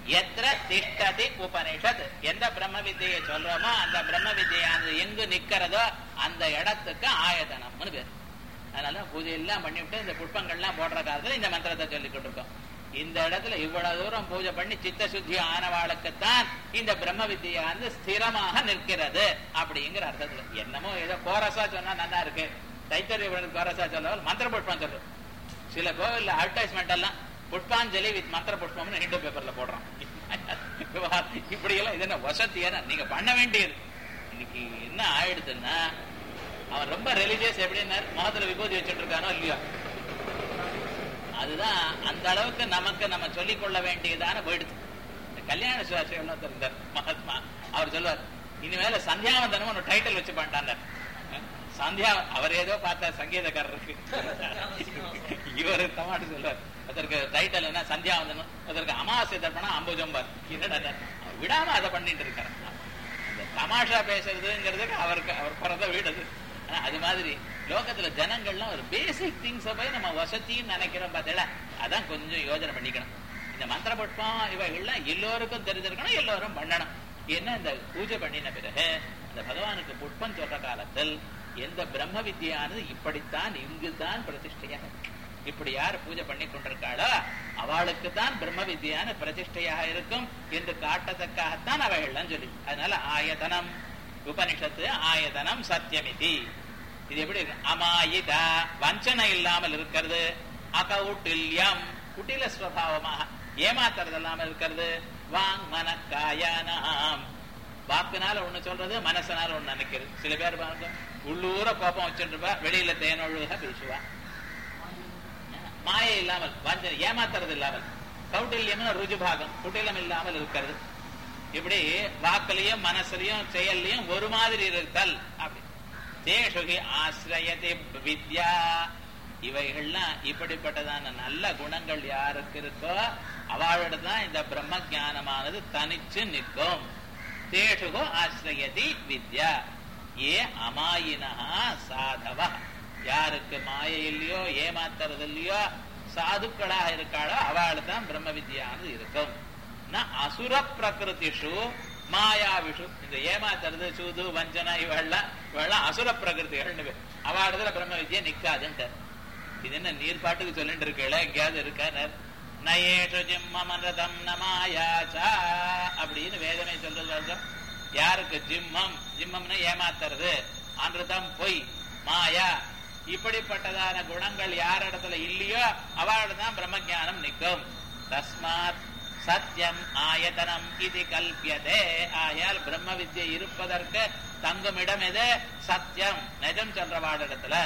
எத்திர திஷ்டதி உபனிஷத் எந்த பிரம்ம வித்தியை சொல்றோமோ அந்த பிரம்ம வித்தியானது எங்கு நிக்கிறதோ அந்த இடத்துக்கு ஆயதனம்னு பேர் அதனால பூஜை எல்லாம் பண்ணிவிட்டு இந்த புஷ்பங்கள்லாம் போடுற காலத்துல இந்த மந்திரத்தை சொல்லிக்கிட்டு இருக்கோம் இந்த இடத்துல இவ்வளவு தூரம் பூஜை பண்ணி சித்த சுத்தி ஆனவாளுக்குத்தான் இந்த பிரம்ம வித்தியானது ஸ்திரமாக நிற்கிறது அப்படிங்கிற அர்த்தத்துல என்னமோ ஏதோ கோரசா சொன்னா நல்லா இருக்கு தைத்தறிய கோரசா சொல்ல மந்திர புஷ்பம் சொல்றோம் சில கோவில்ல அட்வர்டைஸ்மெண்ட் எல்லாம் புஷ்பாஞ்சலி வித் மந்திர புஷ்பம்னு ஹிண்டு பேப்பர்ல போடுறான் இப்படி எல்லாம் இது என்ன வசதியான நீங்க பண்ண வேண்டியது இன்னைக்கு என்ன ஆயிடுதுன்னா அவன் ரொம்ப ரிலீஜியஸ் எப்படின்னா முகத்துல விபூதி வச்சுட்டு இருக்கானோ இல்லையோ அதுதான் அந்த அளவுக்கு நமக்கு நம்ம சொல்லிக் கொள்ள வேண்டியதான போயிடுது இந்த கல்யாண சுவாசியம் இருந்தார் மகாத்மா அவர் சொல்லுவார் இனிமேல சந்தியாவந்தனம் ஒரு டைட்டில் வச்சு பண்ணிட்டார் சந்தியா அவர் ஏதோ பார்த்த சங்கீதக்காரருக்கு இவர் தமாட்டு சொல்லுவார் அதற்கு டைட்டில் என்ன சந்தியாவந்தனம் அதற்கு அமாவாசை தர்ப்பணம் அம்புஜம்பார் என்னடா விடாம அதை பண்ணிட்டு இருக்காரு இந்த தமாஷா பேசுறதுங்கிறதுக்கு அவருக்கு அவர் பிறந்த வீடு அது ஆனா அது மாதிரி லோகத்துல ஜனங்கள்லாம் ஒரு பேசிக் திங்ஸ போய் நம்ம வசதின்னு நினைக்கிறோம் பார்த்தீங்களா அதான் கொஞ்சம் யோஜனை பண்ணிக்கணும் இந்த மந்திர புஷ்பம் இவைகள்லாம் எல்லோருக்கும் தெரிஞ்சிருக்கணும் எல்லோரும் பண்ணணும் என்ன இந்த பூஜை பண்ணின பிறகு அந்த பகவானுக்கு புஷ்பம் சொல்ற காலத்தில் எந்த பிரம்ம வித்தியானது இப்படித்தான் இங்குதான் பிரதிஷ்டையாக இப்படி யார் பூஜை பண்ணி கொண்டிருக்காளோ அவளுக்கு தான் பிரம்ம வித்தியான பிரதிஷ்டையாக இருக்கும் என்று காட்டத்தக்காகத்தான் அவைகள்லாம் சொல்லி அதனால ஆயதனம் உபனிஷத்து ஆயதனம் சத்தியமிதி இது எப்படி இருக்கு அமாயிதா வஞ்சனை இல்லாமல் இருக்கிறது அகவுட்டில்யம் குட்டில ஸ்வபாவமாக ஏமாத்துறது இல்லாமல் இருக்கிறது வாங் மன காயானாம் வாக்குனால ஒண்ணு சொல்றது மனசனால ஒண்ணு நினைக்கிறது சில பேர் பாருங்க உள்ளூர கோபம் வச்சுருப்பா வெளியில தேனொழுக பேசுவா மாயை இல்லாமல் வஞ்சனை ஏமாத்துறது இல்லாமல் கௌட்டில்யம்னு ருஜுபாகம் குட்டிலம் இல்லாமல் இருக்கிறது இப்படி வாக்குலயும் மனசுலயும் செயல்லையும் ஒரு மாதிரி இருத்தல் அப்படி தேசுகி ஆசிரியத்தை வித்யா இவைகள்லாம் இப்படிப்பட்டதான நல்ல குணங்கள் யாருக்கு இருக்கோ அவளோட தான் இந்த பிரம்ம ஜானமானது தனிச்சு நிற்கும் தேசுகோ ஆசிரியதி வித்யா ஏ அமாயினா சாதவ யாருக்கு மாயை இல்லையோ ஏமாத்துறது இல்லையோ சாதுக்களாக இருக்காளோ அவள் தான் பிரம்ம வித்யானது இருக்கும் அசுர பிரகிருதிஷு மாயாவிஷு இந்த ஏமாத்துறது சூது வஞ்சனா இவெல்லாம் இவெல்லாம் அசுர பிரகிருதிகள் அவளிடத்துல பிரம்ம வித்யா நிக்காதுன்ட்டு இது என்ன நீர் பாட்டுக்கு சொல்லிட்டு இருக்கல எங்கேயாவது இருக்கார் நயேஷு ஜிம்மமரதம் நமாயாச்சா அப்படின்னு வேதனை சொல்றது யாருக்கு ஜிம்மம் ஜிம்மம்னு ஏமாத்துறது அன்றுதம் பொய் மாயா இப்படிப்பட்டதான குணங்கள் யார் இடத்துல இல்லையோ அவள் தான் பிரம்ம ஜானம் நிற்கும் தஸ்மாத் சத்தியம் ஆயதனம் இது கல்பியதே ஆயால் பிரம்ம வித்யை இருப்பதற்கு தங்கும் இடம் எது சத்தியம் நிஜம் சொல்றவாட இடத்துல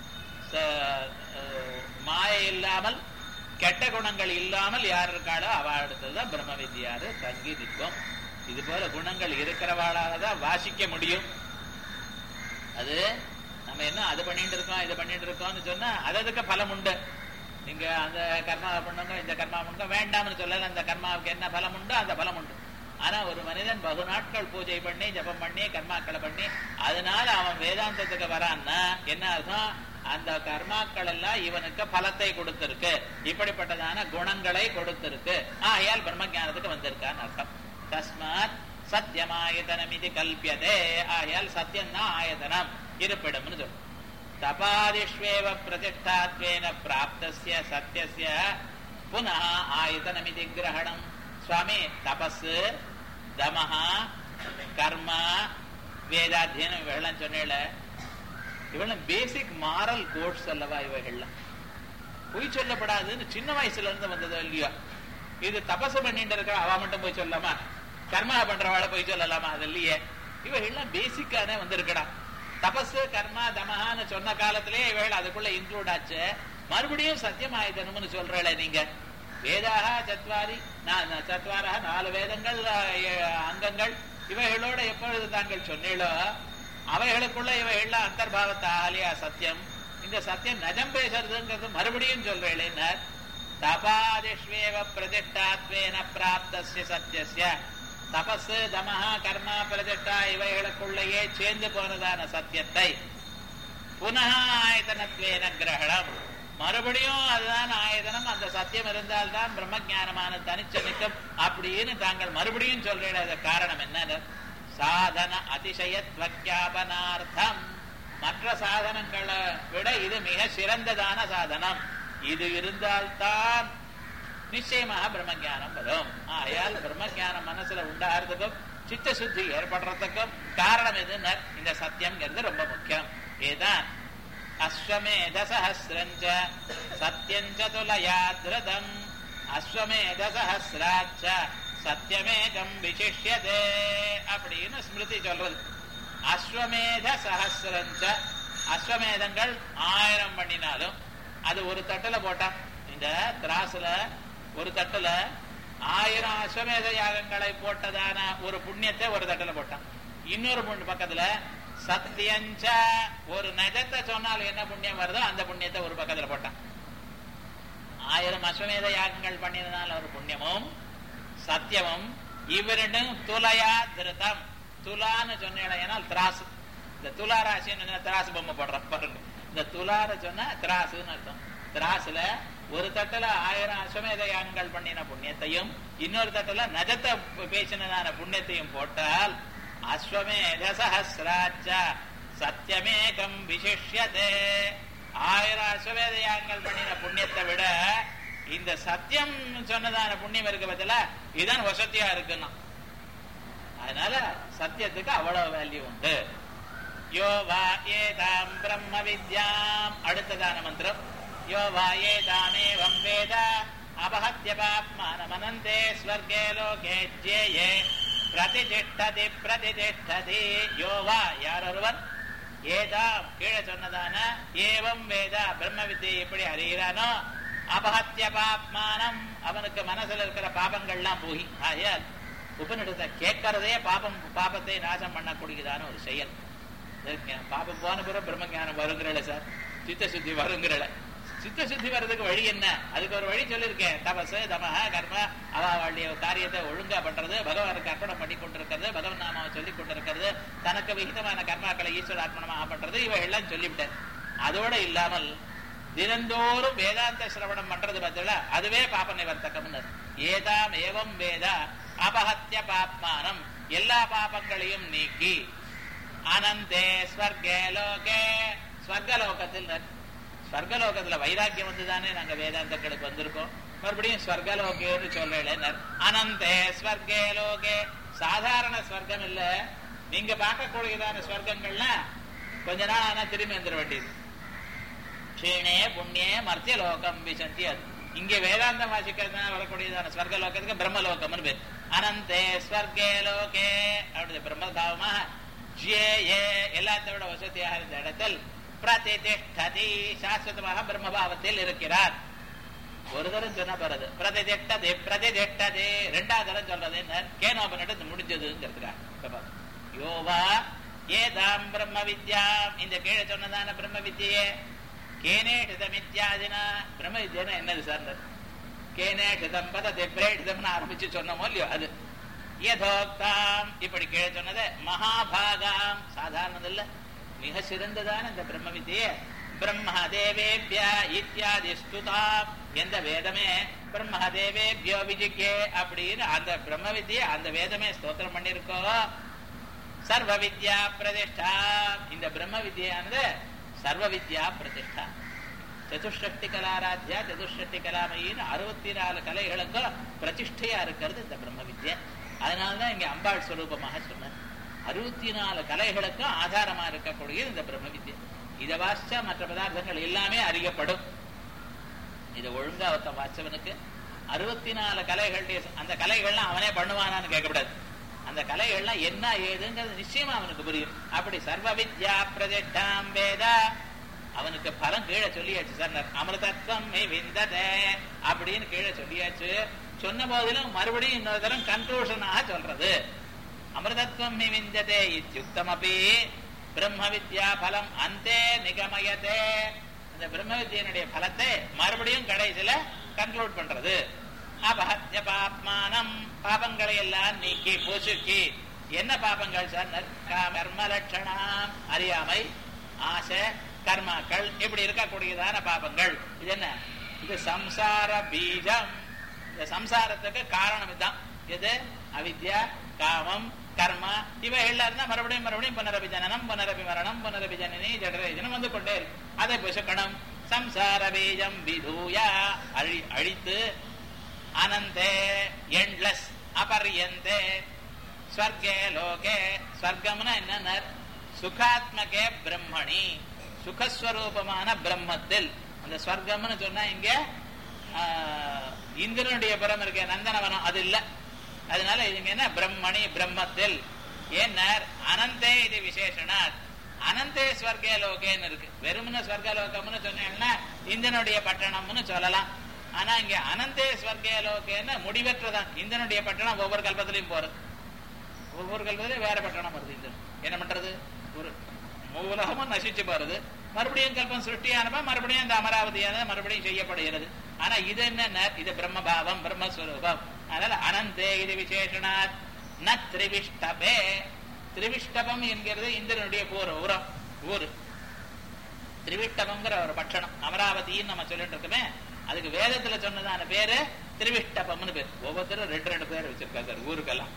மாய இல்லாமல் கெட்ட குணங்கள் இல்லாமல் யார் இருக்காளோ அவ இடத்துல தான் பிரம்ம வித்யாரு தங்கி நிற்கும் இது போல குணங்கள் இருக்கிறவாளால தான் வாசிக்க முடியும் அது நம்ம என்ன அது பண்ணிட்டு இருக்கோம் இது பண்ணிட்டு இருக்கோம்னு சொன்னா அததுக்கு பலம் உண்டு நீங்க அந்த கர்மாவை பண்ணுங்க இந்த கர்மா பண்ணுங்க வேண்டாம்னு சொல்லல அந்த கர்மாவுக்கு என்ன பலம் உண்டோ அந்த பலம் உண்டு ஆனா ஒரு மனிதன் பகு நாட்கள் பூஜை பண்ணி ஜபம் பண்ணி கர்மாக்களை பண்ணி அதனால அவன் வேதாந்தத்துக்கு வரான்னா என்ன அர்த்தம் அந்த கர்மாக்கள் எல்லாம் இவனுக்கு பலத்தை கொடுத்திருக்கு இப்படிப்பட்டதான குணங்களை கொடுத்திருக்கு ஆகையால் பிரம்ம ஜானத்துக்கு வந்திருக்கான்னு அர்த்தம் தஸ்மாத் சத்தியமாயதனம் இது கல்பியதே ஆகையால் சத்தியம் தான் ஆயதனம் இருப்பிடம்னு சொல்லும் தபாதிஷ்வேவ பிரதிஷ்டாத்வேன பிராப்தஸ்ய சத்தியஸ்ய புனः ஆயதனமிதி கிரகணம் சுவாமி தபஸ் தமஹா கர்ம வேதாத்தியனம் இவைகள்லாம் சொன்னேல இவெல்லாம் பேசிக் மாரல் கோட்ஸ் அல்லவா இவைகள்லாம் பொய் சொல்லப்படாதுன்னு சின்ன வயசுல இருந்து வந்ததோ இல்லையோ இது தபசு பண்ணிட்டு இருக்கிற அவ மட்டும் போய் சொல்லலாமா கர்மா பண்றவாளை போய் சொல்லலாமா அது இல்லையே இவைகள்லாம் பேசிக்கானே வந்திருக்கடா தபஸ் கர்மா தமஹான்னு சொன்ன காலத்திலே இவைகள் அதுக்குள்ள இன்க்ளூட் ஆச்சு மறுபடியும் சத்தியமாயுதனம்னு சொல்றல நீங்க வேதாக சத்வாரி சத்வாரா நாலு வேதங்கள் அங்கங்கள் இவைகளோட எப்பொழுது தாங்கள் சொன்னீங்களோ அவைகளுக்குள்ள இவைகள்லாம் அந்தர்பாவத்தை ஆலியா சத்தியம் இந்த சத்தியம் நஜம் பேசுறதுங்கிறது மறுபடியும் சொல்றேன் தபாதிஷ்வேவ பிரதிஷ்டாத்வேன பிராப்தஸ்ய சத்தியஸ்ய தபஸ் தமஹா கர்மா பிரதிஷ்டா இவைகளுக்குள்ளேயே சேர்ந்து போனதான சத்தியத்தை புனः ஆயத்தனத்வேன கிரகணம் மறுபடியும் அதுதான் ஆயதனம் அந்த சத்தியம் இருந்தால்தான் பிரம்ம ஞானமான தனிச்சு நிற்கும் அப்படின்னு தாங்கள் மறுபடியும் சொல்றீங்க அது காரணம் என்ன சாதன அதிசயத்வக்கியாபனார்த்தம் மற்ற சாதனங்களை விட இது மிக சிறந்ததான சாதனம் இது இருந்தால்தான் நிச்சயமாக பிரம்ம ஞானம் வரும் ஆயால் பிரம்ம ஞானம் மனசுல உண்டாகிறதுக்கும் சித்த சுத்தி ஏற்படுறதுக்கும் காரணம் எதுன்னு இந்த சத்தியம்ங்கிறது ரொம்ப முக்கியம் இதுதான் அஸ்வமேத சஹசிரஞ்ச சத்தியஞ்ச துலயா திருதம் அஸ்வமேத சஹசிராச்ச சத்தியமேகம் விசிஷ்யதே அப்படின்னு ஸ்மிருதி சொல்றது அஸ்வமேத சஹசிரஞ்ச அஸ்வமேதங்கள் ஆயிரம் பண்ணினாலும் அது ஒரு தட்டுல போட்டான் இந்த திராசுல ஒரு தட்டுல ஆயிரம் அஸ்வமேத யாகங்களை போட்டதான ஒரு புண்ணியத்தை ஒரு தட்டுல போட்டான் இன்னொரு புண்ணு பக்கத்துல சத்தியஞ்ச ஒரு நஜத்தை சொன்னால் என்ன புண்ணியம் வருதோ அந்த புண்ணியத்தை ஒரு பக்கத்துல போட்டான் ஆயிரம் அஸ்வமேத யாகங்கள் பண்ணினதால் ஒரு புண்ணியமும் சத்தியமும் இவரிடம் துலையா திருத்தம் துலான்னு சொன்னேன்னா திராசு இந்த துலா ராசின்னு திராசு பொம்மை போடுற பாருங்க இந்த துலார சொன்னா திராசுன்னு அர்த்தம் திராசுல ஒரு தட்டுல ஆயிரம் அஸ்வமேத யாகங்கள் பண்ணின புண்ணியத்தையும் இன்னொரு தட்டுல நஜத்தை பேசினதான புண்ணியத்தையும் போட்டால் அஸ்வமேத சஹசிராச்ச சத்தியமேகம் விசிஷ்யதே ஆயிரம் அஸ்வமேத யாகங்கள் பண்ணின புண்ணியத்தை விட இந்த சத்தியம் சொன்னதான புண்ணியம் இருக்க பத்தில இதுதான் வசதியா இருக்குன்னா அதனால சத்தியத்துக்கு அவ்வளவு வேல்யூ உண்டு யோ வா ஏதாம் பிரம்ம வித்யாம் அடுத்ததான மந்திரம் யோ வா ஏதாமேவம் வேத அபஹத்ய பாப்மானமனந்தே ஸ்வர்கே லோகே ஜேயே பிரதிதிஷ்டதி பிரதிதிஷ்டதி யோ வா யாரொருவன் ஏதாம் கீழே சொன்னதான ஏவம் வேத பிரம்ம வித்தியை எப்படி அறிகிறானோ அபஹத்ய பாப்மானம் அவனுக்கு மனசுல இருக்கிற பாபங்கள்லாம் போகி ஆயால் உபநிடத்தை கேட்கறதே பாபம் பாபத்தை நாசம் பண்ணக்கூடியதான ஒரு செயல் பாபம் போன பிறகு பிரம்ம ஞானம் வருங்கிறல சார் சித்த சுத்தி வருங்கிறல சித்த சுத்தி வர்றதுக்கு வழி என்ன அதுக்கு ஒரு வழி சொல்லியிருக்கேன் தபசு தமஹ கர்ம அவளுடைய காரியத்தை ஒழுங்கா பண்றது பகவானுக்கு அர்ப்பணம் பண்ணி கொண்டிருக்கிறது பகவன் நாமாவை சொல்லி கொண்டிருக்கிறது தனக்கு விகிதமான கர்மாக்களை ஈஸ்வர அர்ப்பணமாக பண்றது இவை எல்லாம் சொல்லிவிட்டேன் அதோட இல்லாமல் தினந்தோறும் வேதாந்த சிரவணம் பண்றது பதில அதுவே பாப நிவர்த்தகம்னு ஏதாம் ஏவம் வேத அபஹத்திய பாப்மானம் எல்லா பாபங்களையும் நீக்கி அனந்தே ஸ்வர்கே லோகே ஸ்வர்கலோகத்தில் ஸ்வர்கலோகத்துல வைராக்கியம் வந்துதானே நாங்க வேதாந்தங்களுக்கு வந்திருக்கோம் மறுபடியும் ஸ்வர்கலோகேன்னு சொல்றேன் அனந்தே ஸ்வர்கே லோகே சாதாரண ஸ்வர்க்கம் இல்ல நீங்க பார்க்கக்கூடியதான ஸ்வர்க்கங்கள்லாம் கொஞ்ச நாள் ஆனா திரும்பி வந்துட வேண்டியது க்ஷீணே புண்ணியே மர்த்திய லோகம் விசந்தி அது இங்க வேதாந்தம் வாசிக்கிறதுனால வரக்கூடியதான ஸ்வர்க லோகத்துக்கு பிரம்மலோகம்னு பேர் அனந்தே ஸ்வர்கே லோகே அப்படி பிரம்மபாவமா ஜே ஏ எல்லாத்தை விட வசதியாக இருந்த இடத்தில் பிரதிதிஷ்டதி சாஸ்வதமாக பிரம்மபாவத்தில் இருக்கிறார் ஒரு தரம் சொன்ன பிறகு பிரதிதிஷ்டதி பிரதிதிஷ்டதி ரெண்டாவது தரம் சொல்றது என்ன கேனோபனிட்டு முடிஞ்சதுங்கிறதுக்காக யோவா ஏதாம் பிரம்ம வித்யா இந்த கீழே சொன்னதான பிரம்ம வித்தியே கேனேஷிதமித்யாதினா பிரம்ம வித்யானா என்னது சார் கேனேஷிதம் பதத்தை பிரேஷிதம்னு ஆரம்பிச்சு சொன்னோமோ இல்லையோ அது யதோக்தாம் இப்படி கீழே சொன்னது மகாபாகாம் சாதாரணது இல்ல மிக சிறந்ததான இந்த பிரம்ம வித்தியே பிரம்ம தேவேபியா இத்தியாதி ஸ்துதாம் எந்த வேதமே பிரம்ம தேவேபியோ விஜிக்கே அப்படின்னு அந்த பிரம்ம வித்தியை அந்த வேதமே ஸ்தோத்திரம் பண்ணிருக்கோ சர்வ வித்யா பிரதிஷ்டா இந்த பிரம்ம வித்யானது சர்வ வித்யா பிரதிஷ்டா சதுஷ்டி கலாராத்யா சதுஷ்டி கலாமையின்னு அறுபத்தி நாலு கலைகளுக்கும் பிரதிஷ்டையா இருக்கிறது இந்த பிரம்ம வித்யா அதனாலதான் இங்க அம்பாள் ஸ்வரூபமாக சொன்னார் அறுபத்தி நாலு கலைகளுக்கும் ஆதாரமா இருக்கக்கூடியது இந்த பிரம்ம வித்யா இதை வாசிச்சா மற்ற பதார்த்தங்கள் எல்லாமே அறியப்படும் இதை ஒழுங்கா ஒருத்த வாச்சவனுக்கு அறுபத்தி நாலு கலைகளுடைய அந்த கலைகள்லாம் அவனே பண்ணுவானான்னு கேட்கக்கூடாது அந்த கலைகள்லாம் என்ன ஏதுங்கிறது நிச்சயமா அவனுக்கு புரியும் அப்படி சர்வ வித்யா பிரதிஷ்டாம் வேதா அவனுக்கு பலம் கீழே சொல்லியாச்சு சார் அமிர்தத்வம் மே விந்ததே அப்படின்னு கீழே சொல்லியாச்சு சொன்ன போதிலும் மறுபடியும் இன்னொரு தரம் கன்க்ளூஷனாக சொல்றது அமிர்தத்வம் மே விந்ததே இத்தியுக்தம் அப்படி பிரம்ம வித்யா பலம் அந்தே நிகமயதே அந்த பிரம்ம வித்யனுடைய பலத்தை மறுபடியும் கடைசியில கன்க்ளூட் பண்றது அபஹத்ய பாப்மானம் பாபங்களை எல்லாம் நீக்கி பூசுக்கி என்ன பாபங்கள் சார் கர்ம லட்சணாம் அறியாமை ஆசை கர்மாக்கள் இப்படி இருக்கக்கூடியதான பாபங்கள் இது என்ன இது சம்சார பீஜம் இந்த சம்சாரத்துக்கு காரணம் இதுதான் எது அவித்யா காமம் கர்மா இவைகள்ல இருந்தா மறுபடியும் மறுபடியும் புனரபி ஜனனம் புனரபி மரணம் புனரபி ஜனனி ஜடரேஜனம் வந்து கொண்டே இருக்கு அதை புசுக்கணும் சம்சார பீஜம் விதூயா அழி அழித்து அனந்தே எண்ட்லெஸ் அபரியந்தே ஸ்வர்கே லோகே ஸ்வர்க்கம்னா என்ன சுகாத்மகே பிரம்மணி சுகஸ்வரூபமான பிரம்மத்தில் அந்த ஸ்வர்க்கம்னு சொன்னா இங்க ஆஹ், இந்திரனுடைய புறம் இருக்க நந்தனவனம் அது இல்ல அதனால இதுங்க என்ன பிரம்மணி பிரம்மத்தில் ஏன்னர் அனந்தே இது விசேஷனாத் அனந்தே ஸ்வர்கே லோகேன்னு இருக்கு வெறுமன ஸ்வர்க லோகம்னு சொன்னீங்கன்னா இந்திரனுடைய பட்டணம்னு சொல்லலாம் ஆனா இங்க அனந்தே ஸ்வர்கே லோகேன்னு முடிவற்றதான் இந்திரனுடைய பட்டணம் ஒவ்வொரு கல்பத்திலையும் போறது ஒவ்வொரு கல்பத்திலையும் வேற பட்டணம் வருது இந்திரன் என்ன பண்றது ஒரு மூலகமும் நசிச்சு போறது மறுபடியும் கல்பம் சிருஷ்டியானப்ப மறுபடியும் இந்த அமராவதியானது மறுபடியும் செய்யப்படுகிறது ஆனா இது என்ன இது பிரம்மபாவம் பிரம்மஸ்வரூபம் அதனால அனந்தே இது விசேஷனாத் ந திரிவிஷ்டபே திரிவிஷ்டபம் என்கிறது இந்திரனுடைய ஊர் உரம் ஊரு திரிவிஷ்டபம்ங்கிற ஒரு பட்சணம் அமராவதின்னு நம்ம சொல்லிட்டு இருக்கோமே அதுக்கு வேதத்துல சொன்னதான பேரு திரிவிஷ்டபம்னு பேர் ஒவ்வொருத்தரும் ரெண்டு ரெண்டு பேர் வச்சிருக்காங்க சார் ஊருக்கெல்லாம்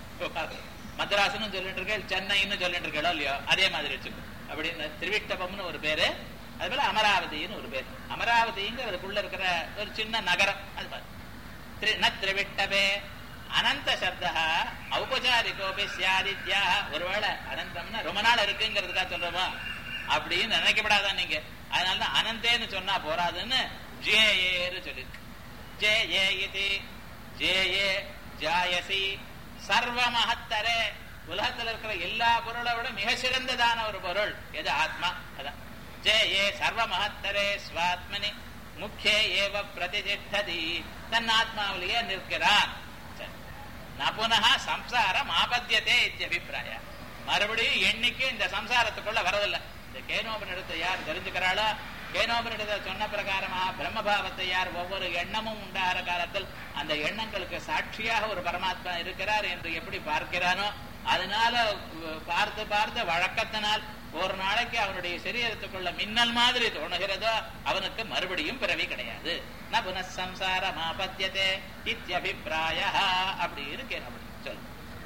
மദ്രാஸ்னு சொல்லிட்டு இருக்கேன் சென்னைன்னு சொல்லிட்டு இருக்கோ இல்லையோ அதே மாதிரி வச்சுக்கோ அப்படின்னு திரிவிஷ்டபம்னு ஒரு பேரு அது போல அமராவதின்னு ஒரு பேர் அமராவதிங்கிறதுக்குள்ள இருக்கிற ஒரு சின்ன நகரம் அது மாதிரி திரு ந திரிவிட்டபே அனந்த சப்தா ஔபச்சாரிகோபி சியாதித்யா ஒருவேளை அனந்தம்னா ரொம்ப நாள் இருக்குங்கிறதுக்காக சொல்றோமா அப்படின்னு நினைக்கப்படாதான் நீங்க அதனாலதான் அனந்தேன்னு சொன்னா போறாதுன்னு ஜே ஏன்னு சொல்லிருக்கு ஜே ஏ இது ஜே ஏ ஜாயசி சர்வ மகத்தரே உலகத்துல இருக்கிற எல்லா பொருளை விட மிக சிறந்ததான ஒரு பொருள் எது ஆத்மா அதான் ஜே ஏ சர்வ மகத்தரே ஸ்வாத்மனி முக்கிய ஏவ பிரதிதிஷ்டதி தன் ஆத்மாவிலேயே நிற்கிறான் சரி. ந புனக சம்சாரம் ஆபத்தியதே இத்தியபிப்பிராய மறுபடியும் எண்ணிக்கை இந்த சம்சாரத்துக்குள்ள வரதில்லை இந்த கேனோபனிடத்தை யார் தெரிஞ்சுக்கிறாளோ கேனோபனிடத்தை சொன்ன பிரகாரமா பிரம்மபாவத்தை யார் ஒவ்வொரு எண்ணமும் உண்டாகிற காலத்தில் அந்த எண்ணங்களுக்கு சாட்சியாக ஒரு பரமாத்மா இருக்கிறார் என்று எப்படி பார்க்கிறானோ அதனால அஹ், பார்த்து பார்த்து வழக்கத்தினால் ஒரு நாளைக்கு அவனுடைய சரீரத்துக்குள்ள மின்னல் மாதிரி தோணுகிறதோ அவனுக்கு மறுபடியும் பிறவி கிடையாது ந புனசம்சாரம் ஆபத்தியதே இத்தியபிப்பிராய அப்படி இருக்கேன் அப்படி சொல்லு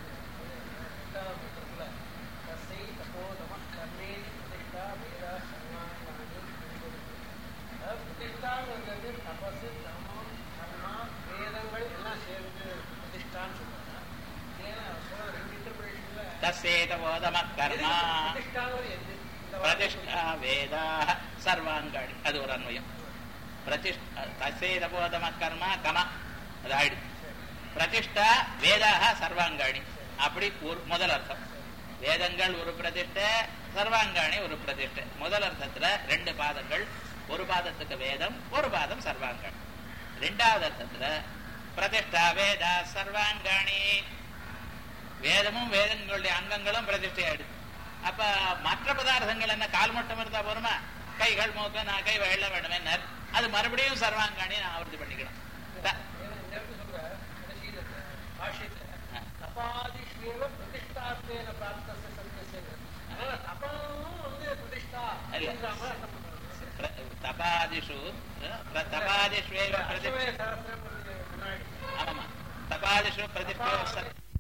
தசேதபோதம கர்மா பிரதிஷ்டா வேதா சர்வாங்காடி அது ஒரு அன்வயம் பிரதிஷ்ட தசேதபோதம கர்மா கம அது ஆயிடுச்சு பிரதிஷ்டா வேதாக சர்வாங்காணி அப்படி ஒரு முதல் அர்த்தம் வேதங்கள் ஒரு பிரதிஷ்டை சர்வாங்காணி ஒரு பிரதிஷ்டை முதல் அர்த்தத்துல ரெண்டு பாதங்கள் ஒரு பாதத்துக்கு வேதம் ஒரு பாதம் சர்வாங்காணி ரெண்டாவது அர்த்தத்துல பிரதிஷ்டா வேதா சர்வாங்காணி வேதமும் வேதங்களுடைய அங்கங்களும் பிரதிஷ்டை ஆயிடுது அப்ப மற்ற பதார்த்தங்கள் என்ன கால் மட்டும் இருந்தா போருமா கைகள் மூக்கு நான் கை வெள்ள வேண்டுமே அது மறுபடியும் சர்வாங்காணி நான் ஆவர்த்தி பண்ணிக்கணும் த- தபாதிஷ்வேவ பிரதிஷ்டார்த்தேன பிராப்தஸ்ய சத்யஸ்ய அதனால தபமும் வந்து பிரதிஷ்டா இல்ல. அப்படிங்கிற மாதிரி அர்த்தம் பண்றாங்க. பிர- தபாதிஷு அஹ், பிர- தபாதிஷ்வேவ பிரதி அஸ்வமேத சாஸ்திரம் முன்னாடி ஆமாமா தபாதிஷு பிரதிஷ்டை